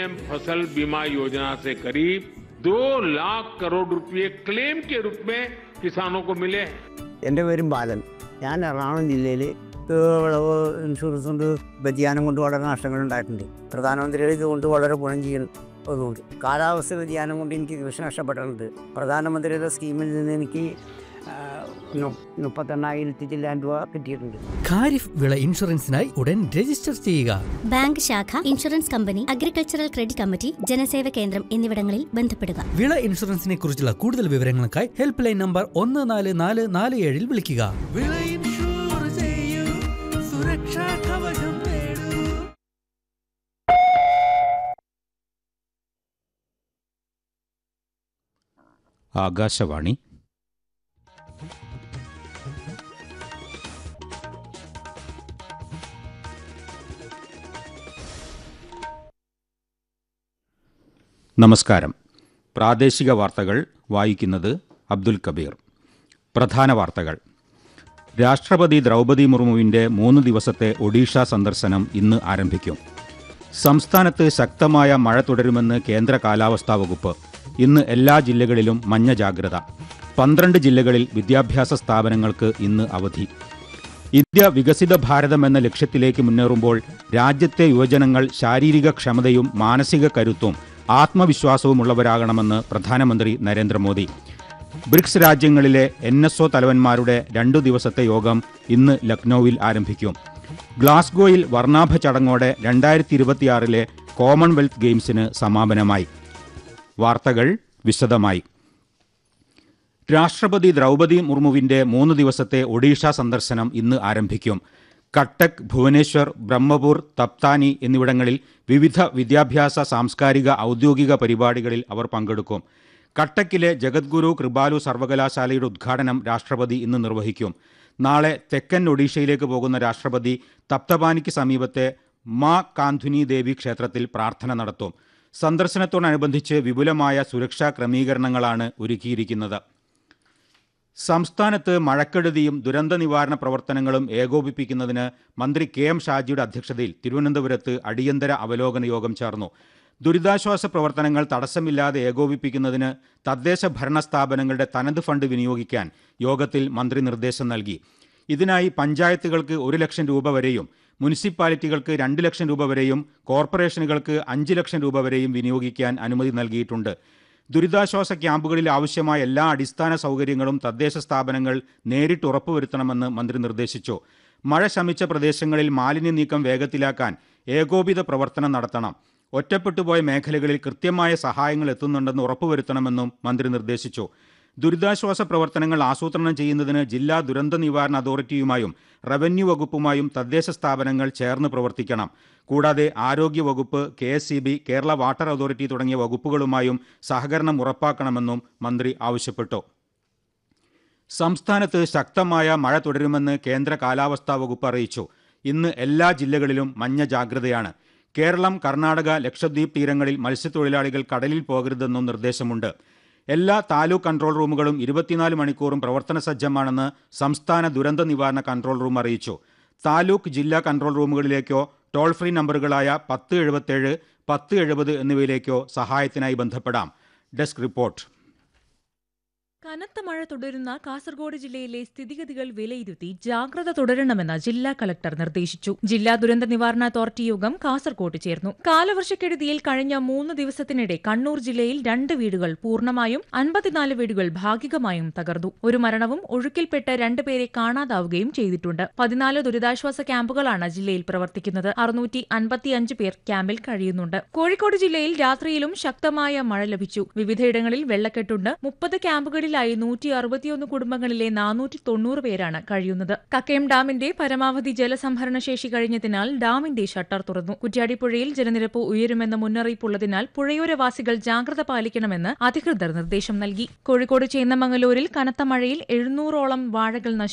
PM फसल बीमा योजना से करीब दो लाख करोड़ रुपए क्लेम के रूप में किसानों को मिले हैं എൻ്റെ പേരും ബാലൻ ഞാൻ എറണാകുളം ജില്ലയിൽ വിളവ് ഇൻഷുറൻസ് കൊണ്ട് വ്യതിയാനം കൊണ്ട് വളരെ നഷ്ടങ്ങൾ ഉണ്ടായിട്ടുണ്ട് പ്രധാനമന്ത്രിയുടെ ഇതുകൊണ്ട് വളരെ ഗുണം ചെയ്യുന്നതുകൊണ്ട് കാലാവസ്ഥ വ്യതിയാനം കൊണ്ട് എനിക്ക് കൃഷി നഷ്ടപ്പെട്ടിട്ടുണ്ട് പ്രധാനമന്ത്രിയുടെ സ്കീമിൽ നിന്ന് എനിക്ക് ആ, നു- മുപ്പത്തെണ്ണായിരത്തി ചില്ലാൻ രൂപ കിട്ടിയിട്ടുണ്ട് ഖാരിഫ് വിള ഇൻഷുറൻസിനായി ഉടൻ രജിസ്റ്റർ ചെയ്യുക ബാങ്ക് ശാഖ insurance company agricultural credit committee ജനസേവ കേന്ദ്രം എന്നിവിടങ്ങളിൽ ബന്ധപ്പെടുക വിള ഇൻഷുറൻസിനെ കുറിച്ചുള്ള കൂടുതൽ വിവരങ്ങൾക്കായി ഹെൽപ്പ് ലൈൻ നമ്പർ ഒന്ന് നാല് നാല് നാല് ഏഴിൽ വിളിക്കുക വിള ഇൻഷൂർ ചെയ്യൂ സുരക്ഷാ കവചം നേടൂ ആകാശവാണി നമസ്കാരം പ്രാദേശിക വാർത്തകൾ വായിക്കുന്നത് അബ്ദുൽ കബീർ പ്രധാന വാർത്തകൾ രാഷ്ട്രപതി ദ്രൗപദി മുർമുവിൻ്റെ മൂന്ന് ദിവസത്തെ ഒഡീഷ സന്ദർശനം ഇന്ന് ആരംഭിക്കും സംസ്ഥാനത്ത് ശക്തമായ മഴ തുടരുമെന്ന് കേന്ദ്ര കാലാവസ്ഥാ വകുപ്പ് ഇന്ന് എല്ലാ ജില്ലകളിലും മഞ്ഞ ജാഗ്രത പന്ത്രണ്ട് ജില്ലകളിൽ വിദ്യാഭ്യാസ സ്ഥാപനങ്ങൾക്ക് ഇന്ന് അവധി ഇന്ത്യ വികസിത ഭാരതം എന്ന ലക്ഷ്യത്തിലേക്ക് മുന്നേറുമ്പോൾ രാജ്യത്തെ യുവജനങ്ങൾ ശാരീരിക ക്ഷമതയും മാനസിക കരുത്തും ആത്മവിശ്വാസവും ഉള്ളവരാകണമെന്ന് പ്രധാനമന്ത്രി നരേന്ദ്രമോദി ബ്രിക്സ് രാജ്യങ്ങളിലെ എൻ എസ് ഒ തലവന്മാരുടെ രണ്ടു ദിവസത്തെ യോഗം ഇന്ന് ലക്നൌവിൽ ആരംഭിക്കും ഗ്ലാസ്ഗോയിൽ വർണ്ണാഭ ചടങ്ങോടെ രണ്ടായിരത്തി ഇരുപത്തിയാറിലെ കോമൺവെൽത്ത് ഗെയിംസിന് സമാപനമായി വാർത്തകൾ വിശദമായി രാഷ്ട്രപതി ദ്രൗപദി മുർമുവിന്റെ മൂന്ന് ദിവസത്തെ ഒഡീഷ സന്ദർശനം ഇന്ന് ആരംഭിക്കും കട്ടക് ഭുവനേശ്വർ ബ്രഹ്മപൂർ തപ്താനി എന്നിവിടങ്ങളിൽ വിവിധ വിദ്യാഭ്യാസ സാംസ്കാരിക ഔദ്യോഗിക പരിപാടികളിൽ അവർ പങ്കെടുക്കും കട്ടക്കിലെ ജഗദ്ഗുരു കൃപാലു സർവകലാശാലയുടെ ഉദ്ഘാടനം രാഷ്ട്രപതി ഇന്ന് നിർവഹിക്കും നാളെ തെക്കൻ ഒഡീഷയിലേക്ക് പോകുന്ന രാഷ്ട്രപതി തപ്തപാനിക്ക് സമീപത്തെ മാ കാന്ധുനി ദേവി ക്ഷേത്രത്തിൽ പ്രാർത്ഥന നടത്തും സന്ദർശനത്തോടനുബന്ധിച്ച് വിപുലമായ സുരക്ഷാ ക്രമീകരണങ്ങളാണ് ഒരുക്കിയിരിക്കുന്നത് സംസ്ഥാനത്ത് മഴക്കെടുതിയും ദുരന്ത നിവാരണ പ്രവർത്തനങ്ങളും ഏകോപിപ്പിക്കുന്നതിന് മന്ത്രി കെ എം ഷാജിയുടെ അധ്യക്ഷതയിൽ തിരുവനന്തപുരത്ത് അടിയന്തര അവലോകന യോഗം ചേർന്നു ദുരിതാശ്വാസ പ്രവർത്തനങ്ങൾ തടസ്സമില്ലാതെ ഏകോപിപ്പിക്കുന്നതിന് തദ്ദേശ ഭരണ സ്ഥാപനങ്ങളുടെ തനത് ഫണ്ട് വിനിയോഗിക്കാൻ യോഗത്തിൽ മന്ത്രി നിർദ്ദേശം നൽകി ഇതിനായി പഞ്ചായത്തുകൾക്ക് ഒരു ലക്ഷം രൂപ വരെയും മുനിസിപ്പാലിറ്റികൾക്ക് രണ്ട് ലക്ഷം രൂപ വരെയും കോർപ്പറേഷനുകൾക്ക് അഞ്ച് ലക്ഷം രൂപ വരെയും വിനിയോഗിക്കാൻ അനുമതി നൽകിയിട്ടുണ്ട് ദുരിതാശ്വാസ ക്യാമ്പുകളിൽ ആവശ്യമായ എല്ലാ അടിസ്ഥാന സൗകര്യങ്ങളും തദ്ദേശ സ്ഥാപനങ്ങൾ നേരിട്ട് ഉറപ്പുവരുത്തണമെന്ന് മന്ത്രി നിർദ്ദേശിച്ചു മഴ ശമിച്ച പ്രദേശങ്ങളിൽ മാലിന്യ നീക്കം വേഗത്തിലാക്കാൻ ഏകോപിത പ്രവർത്തനം നടത്തണം ഒറ്റപ്പെട്ടുപോയ മേഖലകളിൽ കൃത്യമായ സഹായങ്ങൾ എത്തുന്നുണ്ടെന്ന് ഉറപ്പുവരുത്തണമെന്നും മന്ത്രി നിർദ്ദേശിച്ചു ദുരിതാശ്വാസ പ്രവർത്തനങ്ങൾ ആസൂത്രണം ചെയ്യുന്നതിന് ജില്ലാ ദുരന്ത നിവാരണ അതോറിറ്റിയുമായും റവന്യൂ വകുപ്പുമായും തദ്ദേശ സ്ഥാപനങ്ങൾ ചേർന്ന് പ്രവർത്തിക്കണം കൂടാതെ ആരോഗ്യ വകുപ്പ് കെ കേരള വാട്ടർ അതോറിറ്റി തുടങ്ങിയ വകുപ്പുകളുമായും സഹകരണം ഉറപ്പാക്കണമെന്നും മന്ത്രി ആവശ്യപ്പെട്ടു സംസ്ഥാനത്ത് ശക്തമായ മഴ തുടരുമെന്ന് കേന്ദ്ര കാലാവസ്ഥാ വകുപ്പ് അറിയിച്ചു ഇന്ന് എല്ലാ ജില്ലകളിലും മഞ്ഞ ജാഗ്രതയാണ് കേരളം കർണാടക ലക്ഷദ്വീപ് തീരങ്ങളിൽ മത്സ്യത്തൊഴിലാളികൾ കടലിൽ പോകരുതെന്നും നിർദ്ദേശമുണ്ട് എല്ലാ താലൂക്ക് കൺട്രോൾ റൂമുകളും ഇരുപത്തിനാല് മണിക്കൂറും പ്രവർത്തന സജ്ജമാണെന്ന് സംസ്ഥാന ദുരന്ത നിവാരണ കൺട്രോൾ റൂം അറിയിച്ചു താലൂക്ക് ജില്ലാ കൺട്രോൾ റൂമുകളിലേക്കോ ടോൾ ഫ്രീ നമ്പറുകളായ പത്ത് എഴുപത്തേഴ് പത്ത് എഴുപത് എന്നിവയിലേക്കോ സഹായത്തിനായി ബന്ധപ്പെടാം ഡെസ്ക് റിപ്പോർട്ട് കനത്ത മഴ തുടരുന്ന കാസർഗോഡ് ജില്ലയിലെ സ്ഥിതിഗതികൾ വിലയിരുത്തി ജാഗ്രത തുടരണമെന്ന് ജില്ലാ കളക്ടർ നിർദ്ദേശിച്ചു ജില്ലാ ദുരന്ത നിവാരണ അതോറിറ്റി യോഗം കാസർഗോഡ് ചേർന്നു കാലവർഷക്കെടുതിയിൽ കഴിഞ്ഞ മൂന്ന് ദിവസത്തിനിടെ കണ്ണൂർ ജില്ലയിൽ രണ്ട് വീടുകൾ പൂർണ്ണമായും അൻപത്തിനാല് വീടുകൾ ഭാഗികമായും തകർന്നു ഒരു മരണവും ഒഴുക്കിൽപ്പെട്ട് രണ്ടുപേരെ കാണാതാവുകയും ചെയ്തിട്ടുണ്ട് പതിനാല് ദുരിതാശ്വാസ ക്യാമ്പുകളാണ് ജില്ലയിൽ പ്രവർത്തിക്കുന്നത് അറുന്നൂറ്റി അൻപത്തിയഞ്ച് പേർ ക്യാമ്പിൽ കഴിയുന്നുണ്ട് കോഴിക്കോട് ജില്ലയിൽ രാത്രിയിലും ശക്തമായ മഴ ലഭിച്ചു വിവിധയിടങ്ങളിൽ വെള്ളക്കെട്ടുണ്ട് മുപ്പത് ക്യാമ്പുകളിലായി നൂറ്റി അറുപത്തിയൊന്ന് കുടുംബങ്ങളിലെ നാനൂറ്റി തൊണ്ണൂറ് പേരാണ് കഴിയുന്നത് കക്കയം ഡാമിന്റെ പരമാവധി ജലസംഭരണ ശേഷി കഴിഞ്ഞതിനാൽ ഡാമിന്റെ ഷട്ടർ തുറന്നു കുറ്റ്യാടിപ്പുഴയിൽ ജലനിരപ്പ് ഉയരുമെന്ന മുന്നറിയിപ്പുള്ളതിനാൽ പുഴയോരവാസികൾ ജാഗ്രത പാലിക്കണമെന്ന് അധികൃതർ നിർദ്ദേശം നൽകി കോഴിക്കോട് ചേന്നമംഗലൂരിൽ കനത്ത മഴയിൽ എഴുന്നൂറോളം വാഴകൾ നശിച്ചു